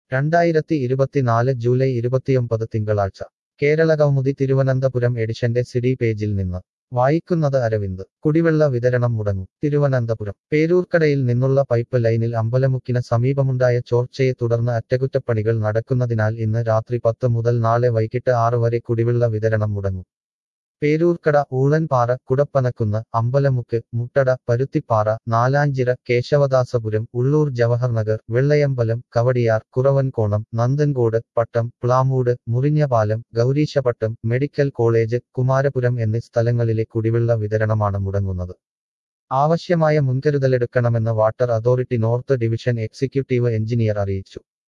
രണ്ടായിരത്തി ഇരുപത്തിനാല് ജൂലൈ ഇരുപത്തിയൊമ്പത് തിങ്കളാഴ്ച കേരള കൗമുദി തിരുവനന്തപുരം എഡിഷന്റെ സിഡി പേജിൽ നിന്ന് വായിക്കുന്നത് അരവിന്ദ് കുടിവെള്ള വിതരണം മുടങ്ങും തിരുവനന്തപുരം പേരൂർക്കടയിൽ നിന്നുള്ള പൈപ്പ് ലൈനിൽ അമ്പലമുക്കിന് സമീപമുണ്ടായ ചോർച്ചയെ തുടർന്ന് അറ്റകുറ്റപ്പണികൾ നടക്കുന്നതിനാൽ ഇന്ന് രാത്രി പത്ത് മുതൽ നാളെ വൈകിട്ട് ആറ് വരെ കുടിവെള്ള വിതരണം മുടങ്ങും പേരൂർക്കട ഊഴൻപാറ കുടപ്പനക്കുന്ന് അമ്പലമുക്ക് മുട്ടട പരുത്തിപ്പാറ നാലാഞ്ചിറ കേശവദാസപുരം ഉള്ളൂർ ജവഹർ നഗർ വെള്ളയമ്പലം കവടിയാർ കുറവൻകോണം നന്ദൻകോട് പട്ടം പ്ലാമൂട് മുറിഞ്ഞപാലം ഗൗരീശപട്ടം മെഡിക്കൽ കോളേജ് കുമാരപുരം എന്നീ സ്ഥലങ്ങളിലെ കുടിവെള്ള വിതരണമാണ് മുടങ്ങുന്നത് ആവശ്യമായ മുൻകരുതലെടുക്കണമെന്ന് water authority north division executive engineer അറിയിച്ചു